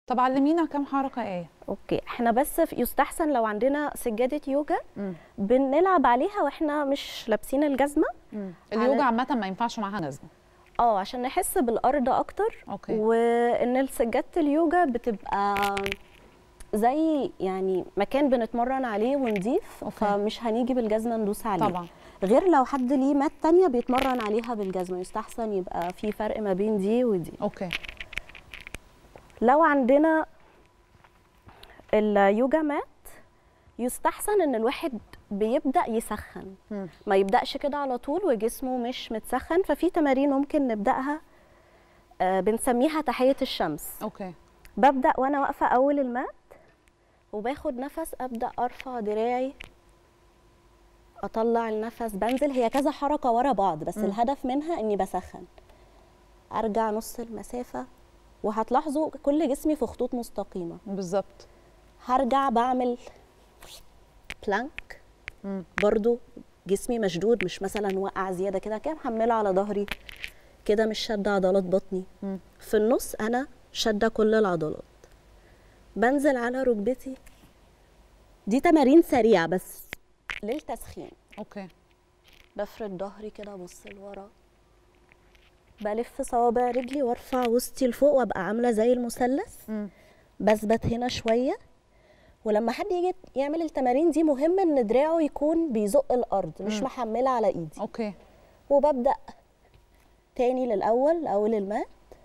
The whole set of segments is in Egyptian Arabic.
طب علمينا كام حركه ايه اوكي احنا بس في- يستحسن لو عندنا سجاده يوجا مم. بنلعب عليها واحنا مش لابسين الجزمه اليوجا عامه ما ينفعش معاها جزمه اه عشان نحس بالارض اكتر اوكي وان سجاده اليوجا بتبقى زي يعني مكان بنتمرن عليه ونضيف أوكي. فمش هنيجي بالجزمه ندوس عليه طبعا غير لو حد ليه مات تانية بيتمرن عليها بالجزمه يستحسن يبقى في فرق ما بين دي ودي اوكي لو عندنا اليوجا مات يستحسن ان الواحد بيبدا يسخن مم. ما يبداش كده على طول وجسمه مش متسخن ففي تمارين ممكن نبداها آه، بنسميها تحيه الشمس اوكي ببدا وانا واقفه اول المات وباخد نفس ابدا ارفع دراعي اطلع النفس بنزل هي كذا حركه ورا بعض بس مم. الهدف منها اني بسخن ارجع نص المسافه وهتلاحظوا كل جسمي في خطوط مستقيمه بالظبط هرجع بعمل بلانك مم. برضو جسمي مشدود مش مثلا وقع زياده كده كده محمله على ظهري كده مش شاده عضلات بطني مم. في النص انا شاده كل العضلات بنزل على ركبتي دي تمارين سريعه بس للتسخين اوكي بفرد ظهري كده ابص لورا بلف صوابع رجلي وارفع وسطي لفوق وابقى عامله زي المثلث مم. بثبت هنا شويه ولما حد يجي يعمل التمارين دي مهم ان دراعه يكون بيزق الارض مش مم. محمله على ايدي اوكي وببدا تاني للاول اول المات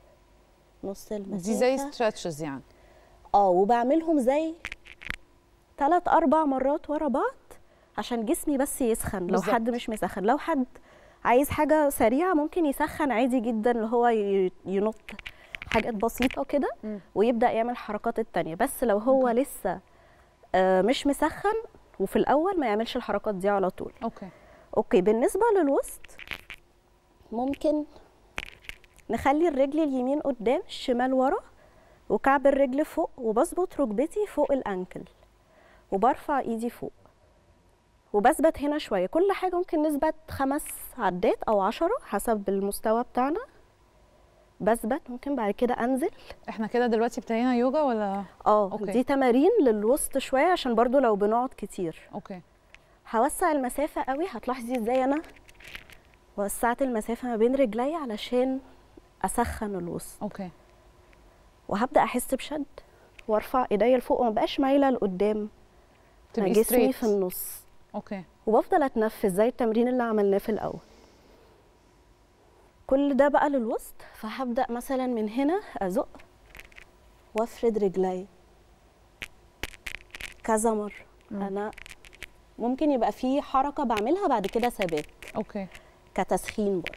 نص المسافه دي زي ستريتشز يعني اه وبعملهم زي ثلاث اربع مرات ورا بعض عشان جسمي بس يسخن لو بالظبط. حد مش مسخن لو حد عايز حاجه سريعه ممكن يسخن عادي جدا اللي هو ي- ينط حاجات بسيطه كده مم. ويبدا يعمل الحركات التانية بس لو هو لسه آه، مش مسخن وفي الاول ما يعملش الحركات دي على طول اوكي اوكي بالنسبه للوسط ممكن نخلي الرجل اليمين قدام الشمال ورا وكعب الرجل فوق وبظبط ركبتي فوق الانكل وبرفع ايدي فوق وبثبت هنا شويه كل حاجه ممكن نثبت خمس عدات او عشرة حسب المستوى بتاعنا بثبت ممكن بعد كده انزل احنا كده دلوقتي ابتدينا يوجا ولا اه أوكي. دي تمارين للوسط شويه عشان برضو لو بنقعد كتير اوكي هوسع المسافة قوي هتلاحظي ازاي انا وسعت المسافة ما بين رجلي علشان اسخن الوسط اوكي وهبدأ احس بشد وارفع ايديا لفوق وما بقاش مايلة لقدام أنا تبقي جسمي straight. في النص اوكي وبفضل اتنفس زي التمرين اللي عملناه في الاول كل ده بقى للوسط فهبدأ مثلا من هنا ازق وافرد رجلي كذا مرة مم. انا ممكن يبقى في حركة بعملها بعد كده ثبات اوكي كتسخين برضه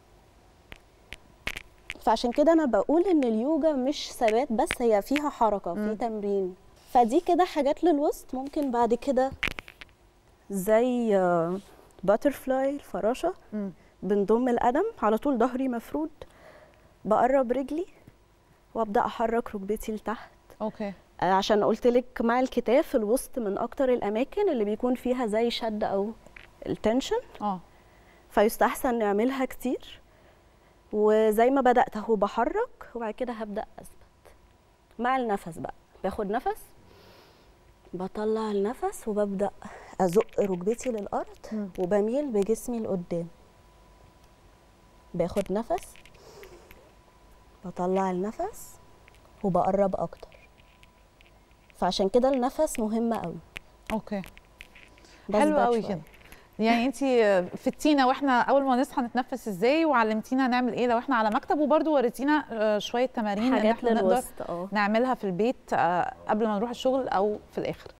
فعشان كده انا بقول ان اليوجا مش ثبات بس هي فيها حركه مم. في تمرين فدي كده حاجات للوسط ممكن بعد كده زي باترفلاي الفراشه مم. بنضم القدم على طول ظهري مفرود بقرب رجلي وابدا احرك ركبتي لتحت اوكي آه، عشان قلت لك مع الكتاف الوسط من اكتر الاماكن اللي بيكون فيها زي شد او التنشن اه فيستحسن نعملها كتير وزي ما بدأت اهو بحرك وبعد كده هبدأ أثبت مع النفس بقى باخد نفس بطلع النفس وببدأ أزق ركبتي للأرض مم. وبميل بجسمي لقدام باخد نفس بطلع النفس وبقرب أكتر فعشان كده النفس مهم قوي اوكي بثبت حلو قوي شوية. كده يعني انت فدتينا واحنا اول ما نصحى نتنفس ازاي وعلمتينا نعمل ايه لو احنا على مكتب وبرده وريتينا آه، شويه تمارين ان حاجات احنا نقدر للوسط اه نعملها في البيت آه، قبل ما نروح الشغل او في الاخر